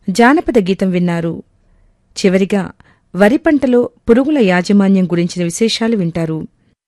జానపద గీతం విన్నారు చివరిగా వరి పంటలో పురుగుల యాజమాన్యం గురించిన విశేషాలు వింటారు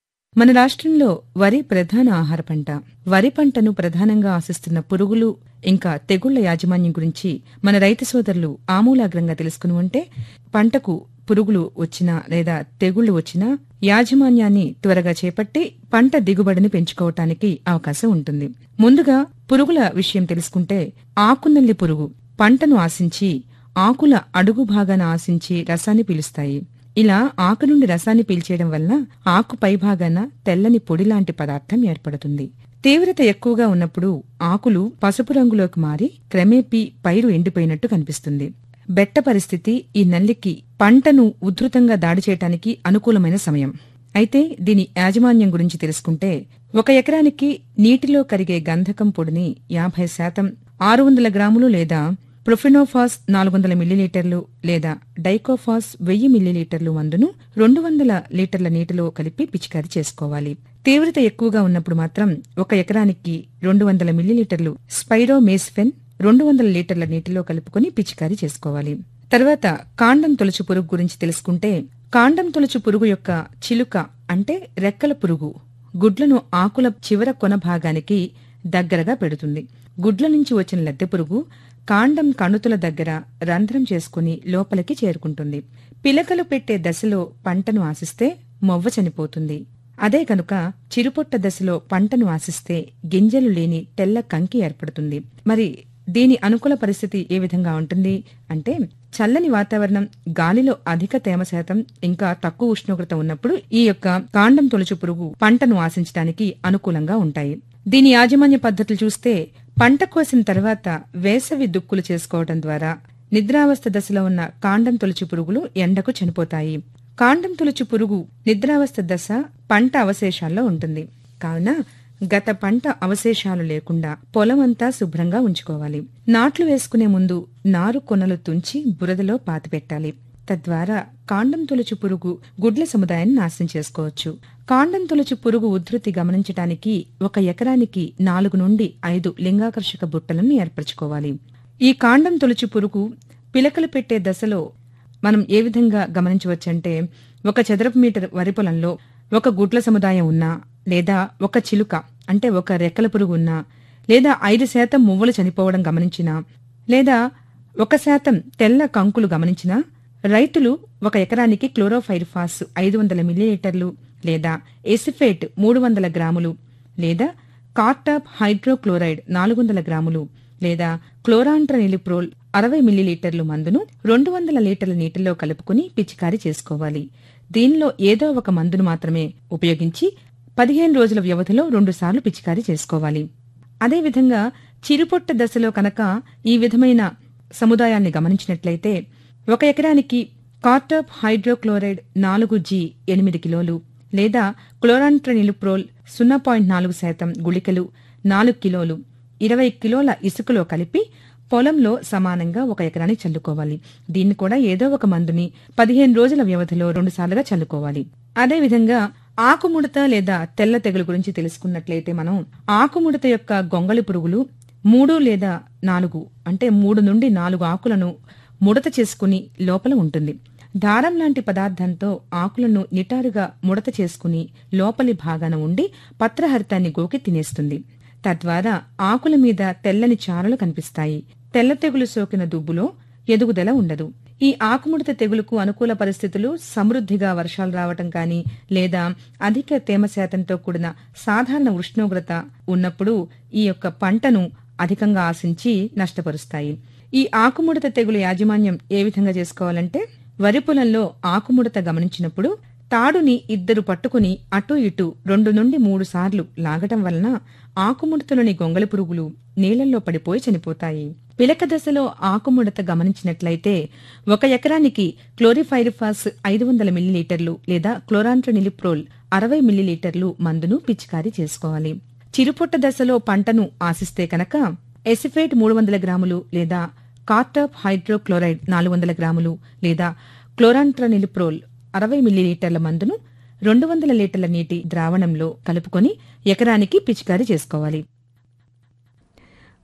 మన రాష్ట్రంలో వరి ప్రధాన ఆహార పంట వరి పంటను ప్రధానంగా ఆశిస్తున్న పురుగులు ఇంకా తెగుళ్ల యాజమాన్యం గురించి మన రైతు సోదరులు ఆమూలాగ్రంగా తెలుసుకుని ఉంటే పంటకు పురుగులు వచ్చినా లేదా తెగుళ్లు వచ్చినా యాజమాన్యాన్ని త్వరగా చేపట్టి పంట దిగుబడిని పెంచుకోవటానికి అవకాశం ఉంటుంది ముందుగా పురుగుల విషయం తెలుసుకుంటే ఆకునల్లి పురుగు పంటను ఆశించి ఆకుల అడుగు భాగాన ఆశించి రసాన్ని పీలుస్తాయి ఇలా ఆకు నుండి రసాన్ని పీల్చేయడం వలన ఆకు పైభాగాన తెల్లని పొడిలాంటి పదార్థం ఏర్పడుతుంది తీవ్రత ఎక్కువగా ఉన్నప్పుడు ఆకులు పసుపు రంగులోకి మారి క్రమేపీ పైరు ఎండిపోయినట్టు కనిపిస్తుంది బెట్ట పరిస్థితి ఈ నల్లికి పంటను ఉధృతంగా దాడి చేయటానికి అనుకూలమైన సమయం అయితే దీని యాజమాన్యం గురించి తెలుసుకుంటే ఒక ఎకరానికి నీటిలో కరిగే గంధకం పొడిని యాభై శాతం ఆరు వందల గ్రాములు లేదా ప్రొఫినోఫాస్ నాలుగు వందల మిల్లీలీటర్లు లేదా డైకోఫాస్ వెయ్యి మిల్లీలీటర్లు మందును రెండు వందల లీటర్ల నీటిలో కలిపి పిచికారీ చేసుకోవాలి తీవ్రత ఎక్కువగా ఉన్నప్పుడు మాత్రం ఒక ఎకరానికి రెండు వందల మిల్లీలీటర్లు స్పైరోమేస్ఫెన్ రెండు వందల లీటర్ల నీటిలో కలుపుకొని పిచికారీ చేసుకోవాలి తర్వాత కాండం తొలచు పురుగు గురించి తెలుసుకుంటే కాండం తొలచు పురుగు యొక్క చిలుక అంటే రెక్కల పురుగు గుడ్లను ఆకుల చివర కొన భాగానికి దగ్గరగా పెడుతుంది గుడ్ల నుంచి వచ్చిన లద్దె పురుగు కాండం కణుతుల దగ్గర రంధ్రం చేసుకుని లోపలికి చేరుకుంటుంది పిలకలు పెట్టే దశలో పంటను ఆశిస్తే మొవ్వ చనిపోతుంది అదే కనుక చిరుపొట్ట దశలో పంటను ఆశిస్తే గింజలు లేని తెల్ల కంకి ఏర్పడుతుంది మరి దీని అనుకూల పరిస్థితి ఏ విధంగా ఉంటుంది అంటే చల్లని వాతావరణం గాలిలో అధిక తేమ శాతం ఇంకా తక్కువ ఉష్ణోగ్రత ఉన్నప్పుడు ఈ యొక్క కాండం తొలచు పురుగు పంటను ఆశించడానికి అనుకూలంగా ఉంటాయి దీని యాజమాన్య పద్ధతులు చూస్తే పంట కోసిన తర్వాత వేసవి దుక్కులు చేసుకోవడం ద్వారా నిద్రావస్థ దశలో ఉన్న కాండం తొలచు పురుగులు ఎండకు చనిపోతాయి కాండం తొలచు పురుగు నిద్రావస్థ దశ పంట అవశేషాల్లో ఉంటుంది కావున గత పంట అవశేషాలు లేకుండా పొలమంతా శుభ్రంగా ఉంచుకోవాలి నాట్లు వేసుకునే ముందు నారు కొనలు తుంచి బురదలో పాతిపెట్టాలి తద్వారా కాండం తొలచు పురుగు గుడ్ల సముదాయాన్ని నాశనం చేసుకోవచ్చు కాండం తొలచు పురుగు ఉధృతి గమనించడానికి ఒక ఎకరానికి నాలుగు నుండి ఐదు లింగాకర్షక బుట్టలను ఏర్పరచుకోవాలి ఈ కాండం తొలచు పురుగు పిలకలు పెట్టే దశలో మనం ఏ విధంగా గమనించవచ్చంటే ఒక చదరపు మీటర్ వరి పొలంలో ఒక గుడ్ల సముదాయం ఉన్నా లేదా ఒక చిలుక అంటే ఒక రెక్కల పురుగు ఉన్నా లేదా ఐదు శాతం మువ్వలు చనిపోవడం గమనించినా లేదా ఒక శాతం తెల్ల కంకులు గమనించినా రైతులు ఒక ఎకరానికి క్లోరోఫైరిఫాస్ ఐదు వందల మిల్లీలీటర్లు లేదా ఎసిఫేట్ మూడు వందల గ్రాములు లేదా కార్టాప్ హైడ్రోక్లోరైడ్ నాలుగు వందల గ్రాములు లేదా క్లోరాంట్రనిలిప్రోల్ అరవై మిల్లీలీటర్లు మందును రెండు వందల లీటర్ల నీటిలో కలుపుకుని పిచికారీ చేసుకోవాలి దీనిలో ఏదో ఒక మందును మాత్రమే ఉపయోగించి పదిహేను రోజుల వ్యవధిలో రెండుసార్లు పిచికారీ చేసుకోవాలి అదేవిధంగా చిరుపొట్ట దశలో కనుక ఈ విధమైన సముదాయాన్ని గమనించినట్లయితే ఒక ఎకరానికి కార్టాప్ హైడ్రోక్లోరైడ్ నాలుగు జీ ఎనిమిది కిలోలు లేదా క్లోరాంట్రనిలుప్రోల్ సున్నా పాయింట్ నాలుగు శాతం గుళికలు నాలుగు కిలోలు ఇరవై కిలోల ఇసుకలో కలిపి పొలంలో సమానంగా ఒక ఎకరానికి చల్లుకోవాలి దీన్ని కూడా ఏదో ఒక మందుని పదిహేను రోజుల వ్యవధిలో రెండుసార్లుగా చల్లుకోవాలి అదేవిధంగా ఆకుముడత లేదా తెల్ల తెగులు గురించి తెలుసుకున్నట్లయితే మనం ఆకుముడత యొక్క గొంగళి పురుగులు మూడు లేదా నాలుగు అంటే మూడు నుండి నాలుగు ఆకులను ముడత చేసుకుని లోపల ఉంటుంది దారం లాంటి పదార్థంతో ఆకులను నిటారుగా ముడత చేసుకుని లోపలి భాగాన ఉండి పత్రహరితాన్ని గోకి తినేస్తుంది తద్వారా ఆకుల మీద తెల్లని చారలు కనిపిస్తాయి తెల్ల తెగులు సోకిన దుబ్బులో ఎదుగుదల ఉండదు ఈ ఆకుముడత తెగులుకు అనుకూల పరిస్థితులు సమృద్ధిగా వర్షాలు రావటం కానీ లేదా అధిక తేమ శాతంతో కూడిన సాధారణ ఉష్ణోగ్రత ఉన్నప్పుడు ఈ యొక్క పంటను అధికంగా ఆశించి నష్టపరుస్తాయి ఈ ఆకుముడత తెగులు యాజమాన్యం ఏ విధంగా చేసుకోవాలంటే వరి పొలంలో ఆకుముడత గమనించినప్పుడు తాడుని ఇద్దరు పట్టుకుని అటూ ఇటూ రెండు నుండి మూడు సార్లు లాగటం వలన ఆకుముడతలోని గొంగళి పురుగులు నీళ్లలో పడిపోయి చనిపోతాయి పిలక దశలో ఆకుముడత గమనించినట్లయితే ఒక ఎకరానికి క్లోరిఫైరిఫాస్ ఐదు వందల మిల్లీలీటర్లు లేదా క్లోరాంట్రనిలిప్రోల్ అరవై మిల్లీలీటర్లు మందును పిచికారీ చేసుకోవాలి చిరుపొట్ట దశలో పంటను ఆశిస్తే కనుక ఎసిఫేట్ మూడు వందల గ్రాములు లేదా కార్టాప్ హైడ్రోక్లోరైడ్ నాలుగు వందల గ్రాములు లేదా క్లోరాంట్రనిలిప్రోల్ అరవై మిల్లీలీటర్ల మందును రెండు వందల లీటర్ల నీటి ద్రావణంలో కలుపుకొని ఎకరానికి పిచికారీ చేసుకోవాలి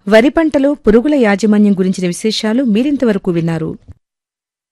వరి పంటలో పురుగుల యాజమాన్యం గురించిన విశేషాలు మీరింతవరకు విన్నారు